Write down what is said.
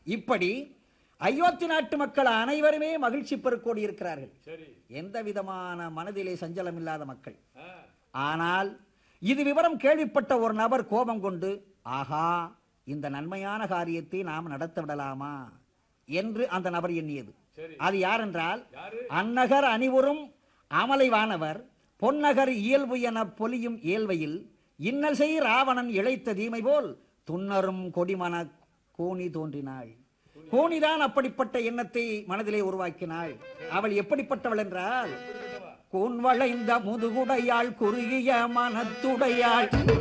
இப்படி அயோத்தி நாட்டு மக்கள் அனைவருமே மகிழ்ச்சி பெருக்கோடி இருக்கிறார்கள் சரி எந்த விதமான மனதிலே சஞ்சலம் இல்லாத மக்கள் ஆ, ஆனால் இது விவரம் கேள்விப்பட்ட ஒரு நபர் கோபம் கொண்டு ஆஹா இந்த நன்மையான காரியத்தை நாம் நடத்த விடலாமா என்று அந்த நபர் எண்ணியது சரி அது யார் என்றால் யாரு அந்நகர் அணிவுறும் அமலைவானவர் பொன்னகர் இயல்பு என பொலியும் இயல்வையில் இன்னல் செய் ராவணன் இழைத்த தீமை போல் துன்னரும் கொடிமன கோணி தோன்றினாள் கோணிதான் அப்படிப்பட்ட எண்ணத்தை மனதிலே உருவாக்கினாள் அவள் எப்படிப்பட்டவள் என்றால் கூன் வளைந்த முதுகுடையாள் குறுகிய மனத்துடையாள்